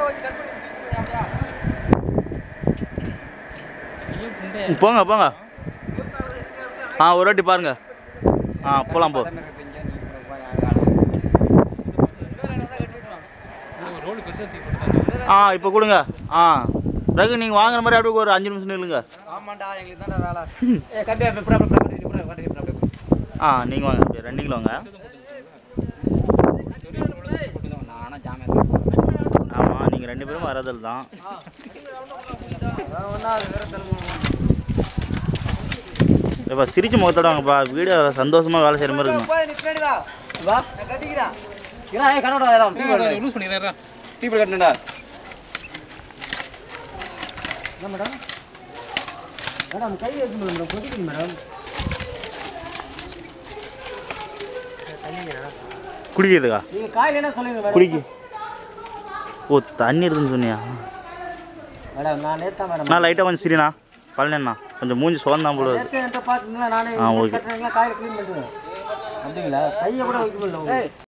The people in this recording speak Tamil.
போங்க போங்க ஆ ஒரு வாட்டி பாருங்க ஆ போகலாம் போ ரோடு பெருசாக தூக்கி போட்டு ஆ இப்போ கொடுங்க ஆ ரகு நீங்கள் வாங்குற மாதிரி அப்படியே ஒரு அஞ்சு நிமிஷம் நில்லுங்க ஆமாண்டா எங்களுக்கு தான்டா வேலை ஏ கம்பி அப்படி அப்படி அப்படி அப்படி அப்படி அப்படி அப்படி ஆ நீங்கள் வாங்க அப்படியே ரன்னிங்கில் வாங்க நானா ஜாமே ஆமாம் நீங்கள் ரெண்டு பேரும் வரதல் தான் அதான் ஒன்றா அது வேற தலைமுறை இப்போ சிரிச்ச முகத்தோட வாங்கப்பா வீடியோ சந்தோஷமாக வேலை செய்கிற மாதிரி இருக்கணும் போய் நீ பின்னாடிடா வா நான் கட்டிக்கிறேன் ஏன்னா ஏ கண்ணோட வேறாம் டீ போடு லூஸ் பண்ணிடுறேன் டீ போடு கட்டணும்டா என்ன மேடம் மேடம் கை வைக்க முடியல மேடம் கொதிக்குது மேடம் குடிக்கிறதுக்கா நீங்கள் காயில் என்ன சொல்லுங்க மேடம் குடிக்க ஓ தண்ணி இருக்குன்னு சொன்னியா மேடம் நான் நேத்தா மேடம் நான் லைட்டாக கொஞ்சம் சிரிண்ணா பழனிண்ணா கொஞ்சம் மூஞ்சி சோர்ந்தான் போல நேற்று என்கிட்ட பார்த்துங்களா நானே ஆ, ஓகே. கட்டுறீங்களா காயில் க்ளீன் பண்ணுறேன் அப்படிங்களா கையை கூட வைக்க முடியல